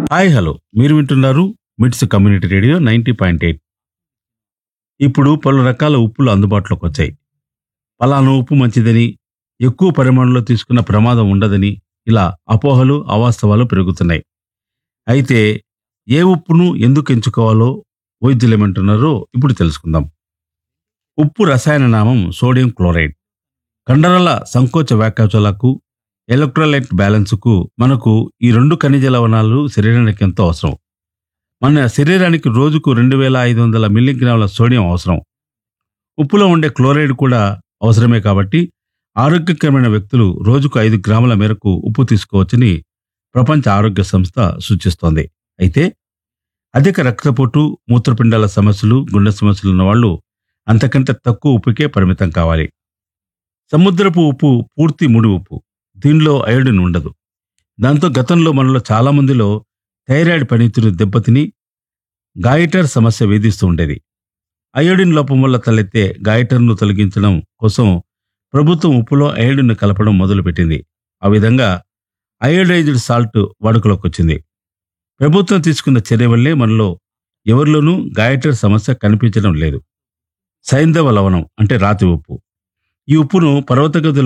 hi hello మీరు వింటున్నారు MITS community radio ninety point eight ఇప్పుడు పలు రకాల ఉప్పులు అందుబాటులోకి వచ్చాయి పలానా ఉప్పు మంచిదని ఎక్కువ పరిమాణంలో తీసుకున్న ప్రమాదం ఉండదని ఇలా అపోహలు అవాస్తవాలు పెరుగుతున్నాయి అయితే ఏ ఉప్పును ఎందుకు ఎంచుకోవాలో వైద్యులు ఏమంటున్నారో ఇప్పుడు తెలుసుకుందాం ఉప్పు రసాయన నామం సోడియం క్లోరైడ్ కండరాల సంకోచ వ్యాకోచాలకు ఎలక్ట్రోలైట్ బ్యాలెన్స్కు మనకు ఈ రెండు ఖనిజ లవణాలు శరీరానికి ఎంతో అవసరం మన శరీరానికి రోజుకు రెండు వేల ఐదు వందల మిల్లీగ్రాముల సోడియం అవసరం ఉప్పులో ఉండే క్లోరైడ్ కూడా అవసరమే కాబట్టి ఆరోగ్యకరమైన వ్యక్తులు రోజుకు ఐదు గ్రాముల మేరకు ఉప్పు తీసుకోవచ్చని ప్రపంచ ఆరోగ్య సంస్థ సూచిస్తోంది అయితే అధిక రక్తపోటు మూత్రపిండాల సమస్యలు గుండె సమస్యలు ఉన్న వాళ్ళు అంతకంటే తక్కువ ఉప్పుకే పరిమితం కావాలి సముద్రపు ఉప్పు పూర్తి ముడి ఉప్పు దీనిలో అయోడిన్ ఉండదు దాంతో గతంలో మనలో చాలా మందిలో థైరాయిడ్ పనితీరు దెబ్బతిని గాయిటర్ సమస్య వేధిస్తూ ఉండేది అయోడిన్ లోపం వల్ల తలెత్తే గాయిటర్ను తొలగించడం కోసం ప్రభుత్వం ఉప్పులో అయోడిన్ కలపడం మొదలుపెట్టింది ఆ విధంగా అయోడైజ్డ్ సాల్ట్ వాడుకలోకి వచ్చింది ప్రభుత్వం తీసుకున్న చర్య వల్లే మనలో ఎవరిలోనూ గాయటర్ సమస్య కనిపించడం లేదు సైంధవ లవణం అంటే రాతి ఉప్పు ఈ ఉప్పును పర్వత గదుల